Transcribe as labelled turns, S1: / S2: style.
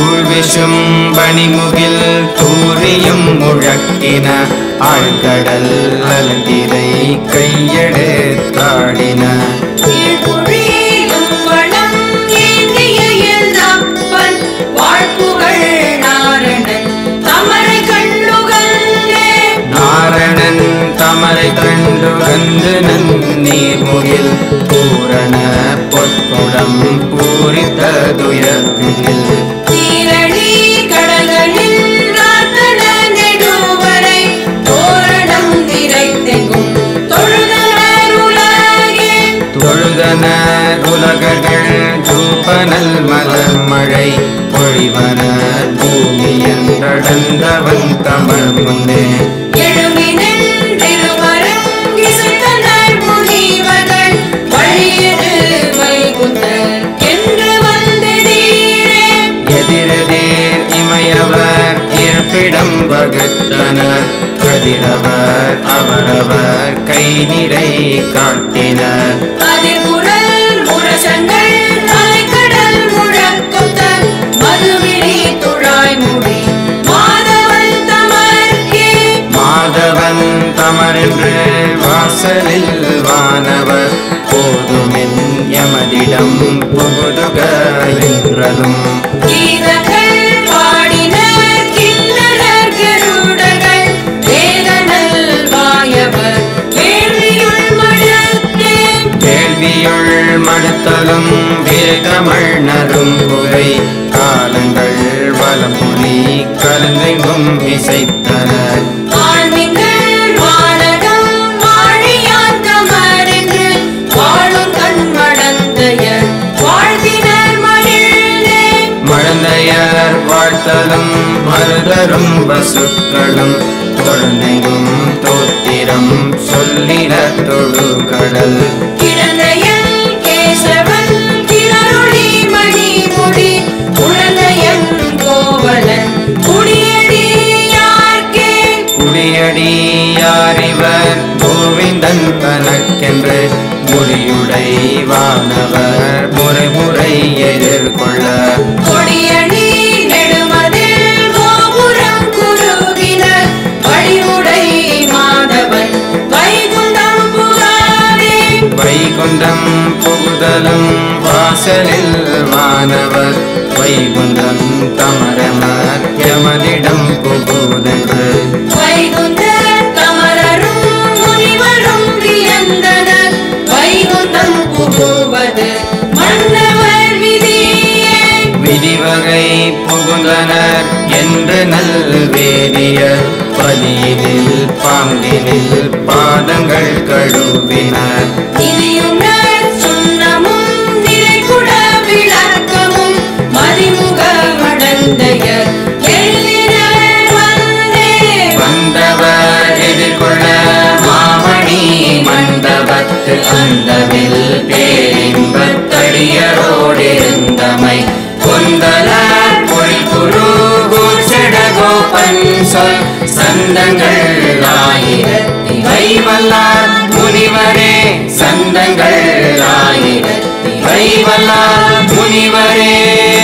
S1: தூள்விஷும் பனிமுகில் தூரியும் முழக்கின ஆழ்கடல் அலந்திரை கையெடுத்தாடின
S2: நீழ்குழியிலும் வளம் ஏந்திய எல்லப்பன் வாழ்ப்புகழ் நாரணன் தமரை கண்ணுகந்தே
S1: நாரணன் தமரை கண்டு வந்து நன்னீர்முகில் பூரண பொற்குடம் பூரித்த துயர்வில்
S2: தீரணி கடல்களில் ராத்தன நெடுவரை தோரணம் நிறைத்தெங்கும் தொழுதனர் உலகே
S1: தொழுதனர் உலகர்கள் தூபனல் மலர் மழை பொழிவனர் பூமி என்றடந்தவன் தமர் முன்னே
S2: எழுமினன் திருமரம் இசைத்தனர் முனிவர்கள் வழியது வைகுந்தர் என்று வந்ததீரே
S1: எதிரெதிர் இமையவர் இருப்பிடம் வகுத்தனர் கதிரவர் அவரவர் கை நிறை காட்டினர்
S2: அதிர்குரல் முரசங்கள் அலைக்கடல் முழக்கத்தர் மதுவிழி துழாய் முடி மாதவன் தமர்க்கே
S1: மாதவன் தமரென்று வாசலில் வானவர் போதுமென் எமதிடம் புகுதுக என்றதும்
S2: கீதங்கள் பாடினர் கிண்ணனர் கருடர்கள் வேதனல் வாயவர் வேள்வியுள் மடுத்தே
S1: கேள்வியுள் மடுத்தலும் வேகமழ்னரும் குறை காலங்கள் வலம்புலி கலந்தெங்கும் இசைத்தனர்
S2: ஆழ்மிங்கள் வானகம் வாழியார் தமரென்று வாழும் கண்மடந்தையர் வாழ்த்தினர் மகிழ்ந்தே
S1: மழந்தையர் வாழ்த்தலும் மருதரும் வசுக்களும் தொடர்ந்தெங்கும் தோத்திரம் சொல்லிட தொழுகடல்
S2: கிழந்தையன் கேசவன் கிளரொளி மணிமுடி குழந்தையன் கோவலன் குடியடியார்க்கே
S1: குடியடி யாரிவர் கோவிந்தன் தனக்கென்று முடியுடை வானவர் முறை முறை எதிர்கொள்ள
S2: கொடியணி நெடுமதில் கோபுரம் குறுகினர் வழிவுடை மாதவன் வைகுந்தம் புகாரே
S1: வைகுந்தம் புகுதலும் வாசலில் வானவர் வைகுந்தம் தமரமர் எமதிடம் புகுதென்று
S2: வைகுந்தர் தமரரும் முனிவரும் வியந்தனர் வைகுந்தம் புகுவது மன்னவர் விதியே
S1: விதிவகை புகுந்தனர் என்று நல்வேதியர் பலியினில் பாங்கினில் பாதங்கள் கழுவினர்
S2: இனியுணர் சுண்ணமும் நிறைகுட விளக்கமும் மதிமுக மடந்தையர் எழுதினர் வந்தே
S1: வந்தவர் எதிர்கொள்ள மாமணி மண்டபத்து அந்தவில் பேரின்பத்தடியரோடிருந்தமை கொந்தலார் பொழில் குரு செடகோபன் சொல் சந்தங்கள் ஆயிரத்தி வைவல்லார் முனிவரே சந்தங்கள் ஆயிரத்தி வைவல்லார் முனிவரே